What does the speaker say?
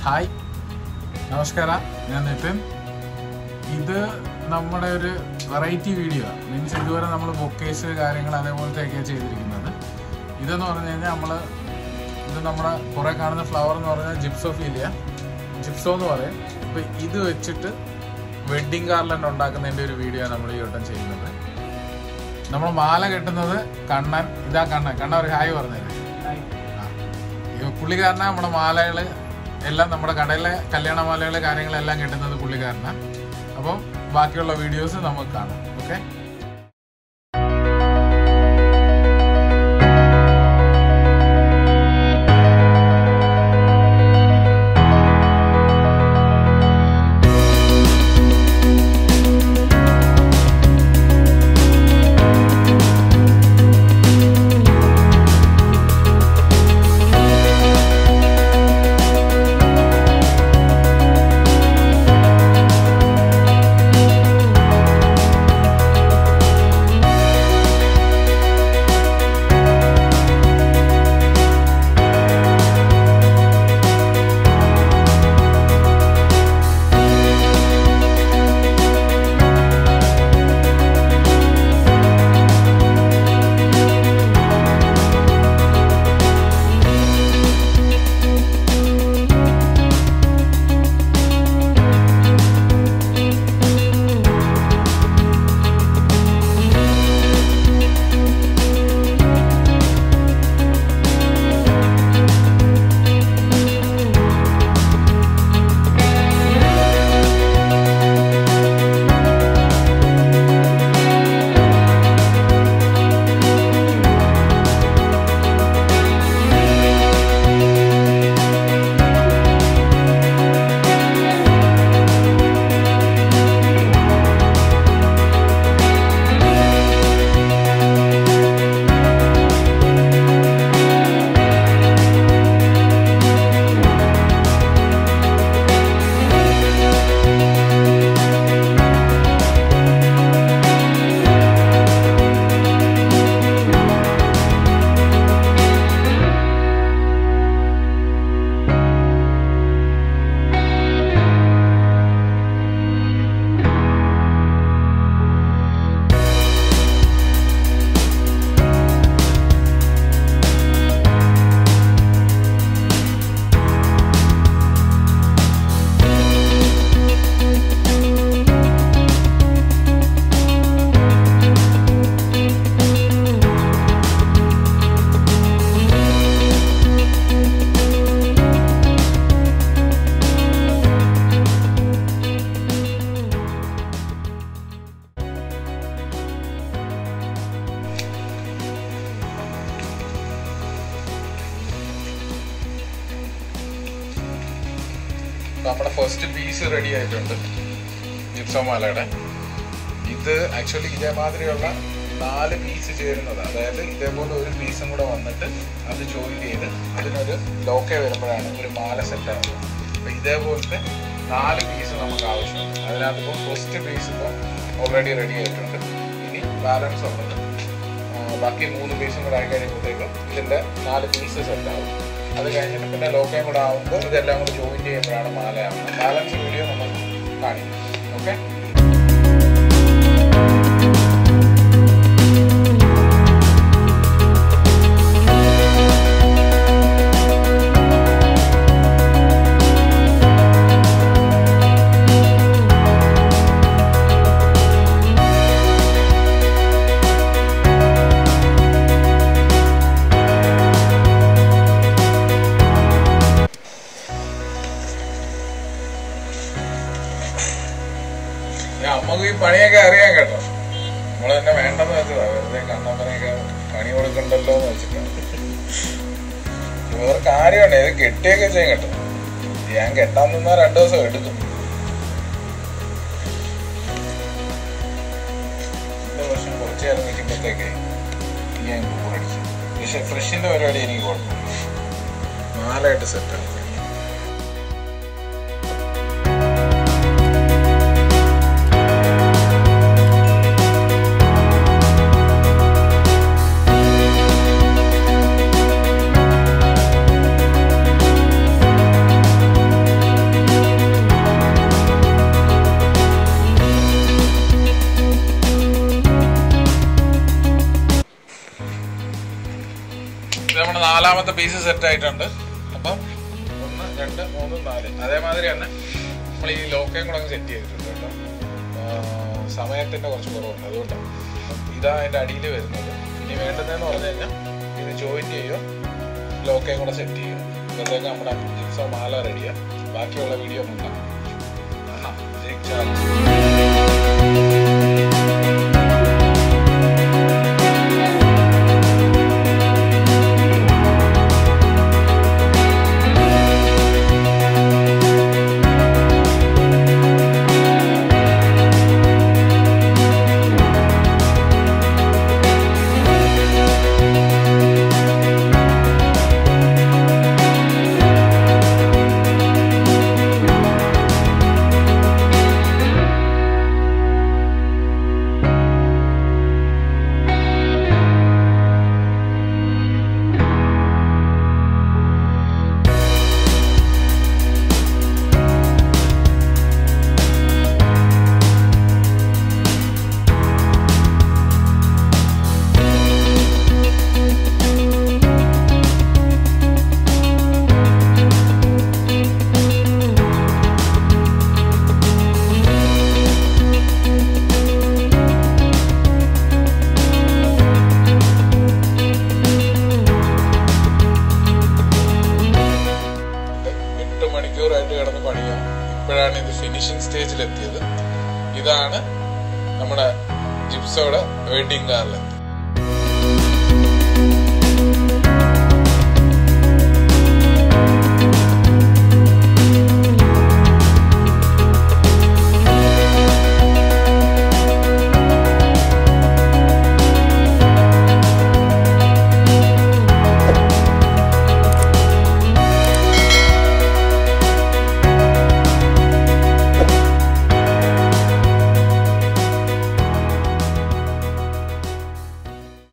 Hi നമസ്കാര ഞാൻ നിതിൻ ഇത് നമ്മുടെ ഒരു വെറൈറ്റി വീഡിയോ മീൻസ് ഇതുവരെ നമ്മൾ ബൊക്കേസ് കാര്യങ്ങൾ അതേപോലത്തെയൊക്കെയാണ് ചെയ്തിരിക്കുന്നത് ഇതെന്ന് പറഞ്ഞു കഴിഞ്ഞാൽ നമ്മൾ ഇത് നമ്മുടെ കുറേ കാണുന്ന ഫ്ലവർ എന്ന് പറഞ്ഞാൽ ജിപ്സോഫീലിയ ജിപ്സോ എന്ന് പറയും അപ്പോൾ ഇത് വെച്ചിട്ട് വെഡ്ഡിങ് ഗാർലൻഡ് ഉണ്ടാക്കുന്നതിൻ്റെ ഒരു വീഡിയോ നമ്മൾ ഈ വട്ടം ചെയ്യുന്നത് നമ്മൾ മാല കെട്ടുന്നത് കണ്ണൻ ഇതാ കണ്ണൻ കണ്ണൻ ഒരു ഹായ് പറഞ്ഞേരെ ആ. ഈ പുള്ളിക്കാരനാ നമ്മുടെ മാലകള് എല്ലാം നമ്മുടെ കടയിലെ കല്യാണ മാലകള് കാര്യങ്ങളെല്ലാം കിട്ടുന്നത് പുള്ളിക്കാരനാ അപ്പം ബാക്കിയുള്ള വീഡിയോസ് നമുക്ക് കാണാം ഓക്കെ നമ്മുടെ ഫസ്റ്റ് പീസ് റെഡി ആയിട്ടുണ്ട് ജിപ്സോ മാലയുടെ ഇത് ആക്ച്വലി ഇതേമാതിരിയുള്ള നാല് പീസ് ചേരുന്നത് അതായത് ഇതേപോലെ ഒരു പീസും കൂടെ വന്നിട്ട് അത് ജോയിൻ ചെയ്ത് അതിനൊരു ലോക്കെ വരുമ്പോഴാണ് ഒരു മാല സെറ്റ് ആവുന്നത് അപ്പം ഇതേപോലത്തെ നാല് പീസ് നമുക്ക് ആവശ്യമുണ്ട് അതിനകത്ത് ഇപ്പോൾ ഫസ്റ്റ് പീസ് ഇപ്പോൾ ഓൾറെഡി റെഡി ആയിട്ടുണ്ട് ഇനി ബാലൻസ് ഉള്ളത് ആ, ബാക്കി മൂന്ന് പീസും കൂടെ ആയി കഴിയുമ്പോഴത്തേക്കും ഇതിൻ്റെ നാല് പീസ് സെറ്റ് ആവും അത് കഴിഞ്ഞിട്ട് പിന്നെ ലോക്കയും കൂടെ ആകുമ്പോൾ ഇതെല്ലാം കൂടെ ജോയിൻ ചെയ്യുമ്പോഴാണ് മാല ആവുന്നത് ബാലൻസ് വീഡിയോ നമ്മൾ കാണിക്കും ഓക്കെ നമുക്ക് ഈ പണിയൊക്കെ അറിയാം കേട്ടോ നമ്മൾ തന്നെ വേണ്ടെന്ന് വെച്ചതാ വെറുതെ കണ്ണപ്പനെയൊക്കെ പണി കൊടുക്കണ്ടല്ലോ എന്ന് വെച്ചിട്ടാണ് വേറെ കാര്യമാണ് ഇത് കെട്ടിയൊക്കെ ചെയ്യും കേട്ടോ ഞാൻ കെട്ടാൻ നിന്നാ രണ്ടു ദിവസം എടുക്കും രണ്ട് വർഷം കുറച്ച് നേരം നിൽക്കുമ്പോഴത്തേക്ക് ഞാൻ ബോറടിച്ചു പക്ഷെ ഫ്രഷിന്റെ പരിപാടി എനിക്ക് കുഴപ്പമില്ല നാലായിട്ട് സെറ്റാണ് ഒന്നാമത്തെ പീസ് സെറ്റ് ആയിട്ടുണ്ട് അപ്പം ഒന്ന് രണ്ട് മൂന്ന് നാല് അതേമാതിരി തന്നെ നമ്മൾ ഈ ലോക്കയും കൂടെ അങ്ങ് സെറ്റ് ചെയ്തിട്ടുണ്ട് കേട്ടോ ആ, സമയത്തിന്റെ കുറച്ച് കുറവുണ്ട് അതുകൊണ്ടാണ് അപ്പം ഇതാ അതിന്റെ അടിയിൽ വരുന്നത് ഇനി വേണ്ടതെന്ന് പറഞ്ഞു കഴിഞ്ഞാൽ ഇത് ജോയിൻ ചെയ്യുക ലോക്കയും കൂടെ സെറ്റ് ചെയ്യുക ഇപ്പോഴത്തേക്ക് നമ്മുടെ ജിപ്സോ മാല റെഡിയാ ബാക്കിയുള്ള വീഡിയോ നോക്കാം കാണാം ജയിച്ചാൽ എട്ട് മണിക്കൂറായിട്ട് കിടന്ന് പണിയാം ഇപ്പോഴാണ് ഇത് ഫിനിഷിംഗ് സ്റ്റേജിൽ എത്തിയത് ഇതാണ് നമ്മുടെ ജിപ്സോയുടെ വെയിറ്റിംഗ് കാറിൽ